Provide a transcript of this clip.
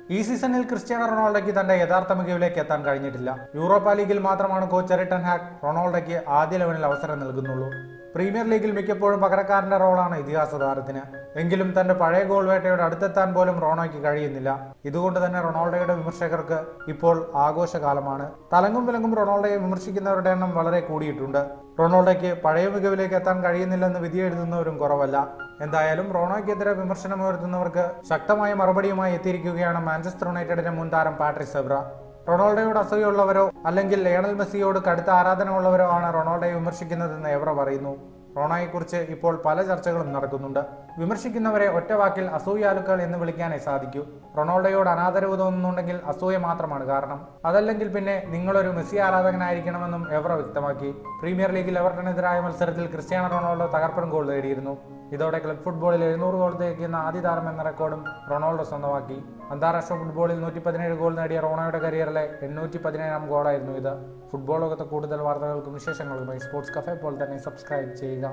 ഈ സീസണിൽ ക്രിസ്ത്യാനോ റൊണാൾഡോയ്ക്ക് തന്റെ യഥാർത്ഥ മികവിലേക്ക് എത്താൻ കഴിഞ്ഞിട്ടില്ല യൂറോപ്പ ലീഗിൽ മാത്രമാണ് കോച്ച് എറിട്ടൻ ഹാക്ക് റൊണാൾഡോയ്ക്ക് ആദ്യ ലെവനിൽ അവസരം നൽകുന്നുള്ളൂ പ്രീമിയർ ലീഗിൽ മിക്കപ്പോഴും പകരക്കാരന്റെ റോളാണ് ഇതിഹാസ താരത്തിന് എങ്കിലും തന്റെ പഴയ ഗോൾ വേട്ടയോട് അടുത്തെത്താൻ പോലും റോണോയ്ക്ക് കഴിയുന്നില്ല ഇതുകൊണ്ട് തന്നെ റൊണാൾഡോയുടെ വിമർശകർക്ക് ഇപ്പോൾ ആഘോഷകാലമാണ് തലങ്ങും വിലങ്ങും റൊണാൾഡോയെ വിമർശിക്കുന്നവരുടെ എണ്ണം വളരെ കൂടിയിട്ടുണ്ട് റൊണാൾഡോയ്ക്ക് പഴയ മികവിലേക്ക് എത്താൻ കഴിയുന്നില്ലെന്ന് വിധിയെഴുതുന്നവരും കുറവല്ല എന്തായാലും റോണോയ്ക്കെതിരെ വിമർശനമുയർത്തുന്നവർക്ക് ശക്തമായ മറുപടിയുമായി എത്തിയിരിക്കുകയാണ് മാഞ്ചസ്റ്റർ യുണൈറ്റഡിന്റെ മുൻ താരം പാട്രിക് സെബ്ര റൊണാൾഡോയോട് അസൂയുള്ളവരോ അല്ലെങ്കിൽ ലയണൽ മെസ്സിയോട് കടുത്ത ആരാധന ഉള്ളവരോ ആണ് റൊണാൾഡോയെ വിമർശിക്കുന്നതെന്ന് എവറ പറയുന്നു റോണോയെക്കുറിച്ച് ഇപ്പോൾ പല ചർച്ചകളും നടക്കുന്നുണ്ട് വിമർശിക്കുന്നവരെ ഒറ്റ വാക്കിൽ അസൂയാലുക്കൾ എന്ന് വിളിക്കാനേ സാധിക്കൂ റൊണാൾഡോയോട് അനാദരവ് തോന്നുന്നുണ്ടെങ്കിൽ അസൂയ മാത്രമാണ് കാരണം അതല്ലെങ്കിൽ പിന്നെ നിങ്ങളൊരു മെസ്സി ആരാധകനായിരിക്കണമെന്നും എവറ വ്യക്തമാക്കി പ്രീമിയർ ലീഗിൽ എവർട്ടനെതിരായ മത്സരത്തിൽ ക്രിസ്ത്യാനോ റൊണാൾഡോ തകർപ്പൻ ഗോൾ നേടിയിരുന്നു ഇതോടെ ക്ലബ് ഫുട്ബോളിൽ എഴുന്നൂറ് ഗോൾ തികയ്ക്കുന്ന ആദ്യ താരം എന്ന റെക്കോർഡും റൊണാൾഡോ സ്വന്തമാക്കി അന്താരാഷ്ട്ര ഫുട്ബോളിൽ നൂറ്റി പതിനേഴ് ഗോൾ നേടിയ റോണോയുടെ കരിയറിലെ എണ്ണൂറ്റി പതിനേഴാം ഗോളായിരുന്നു ഇത് ഫുട്ബോൾ ലോകത്തെ കൂടുതൽ വാർത്തകൾക്കും വിശേഷങ്ങൾക്കുമായി സ്പോർട്സ് കഫേ പോലെ തന്നെ സബ്സ്ക്രൈബ് ചെയ്യുക